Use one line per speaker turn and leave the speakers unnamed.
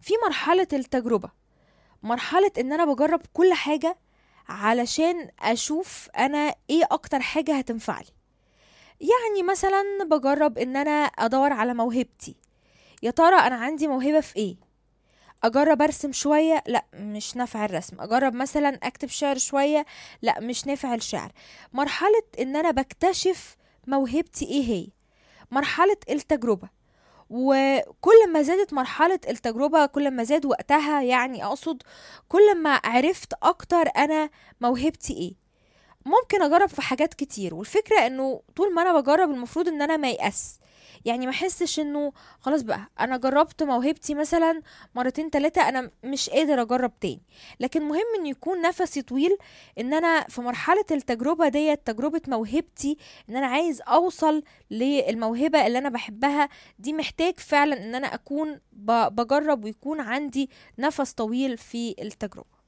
في مرحلة التجربة مرحلة ان انا بجرب كل حاجة علشان اشوف انا ايه اكتر حاجة هتنفعلي يعني مثلا بجرب ان انا ادور على موهبتي يا ترى انا عندي موهبة في ايه اجرب ارسم شوية لا مش نافع الرسم اجرب مثلا اكتب شعر شوية لا مش نافع الشعر مرحلة ان انا بكتشف موهبتي ايه هي مرحلة التجربة وكل ما زادت مرحلة التجربة كل ما زاد وقتها يعني أقصد كل ما عرفت أكتر أنا موهبتي إيه ممكن أجرب في حاجات كتير والفكرة إنه طول ما أنا بجرب المفروض إن أنا ما يأس يعني ما احسش انه خلاص بقى انا جربت موهبتي مثلا مرتين تلاتة انا مش قادر اجرب تاني لكن مهم ان يكون نفسي طويل ان انا في مرحلة التجربة ديت تجربة موهبتي ان انا عايز اوصل للموهبة اللي انا بحبها دي محتاج فعلا ان انا اكون ب- بجرب ويكون عندي نفس طويل في التجربة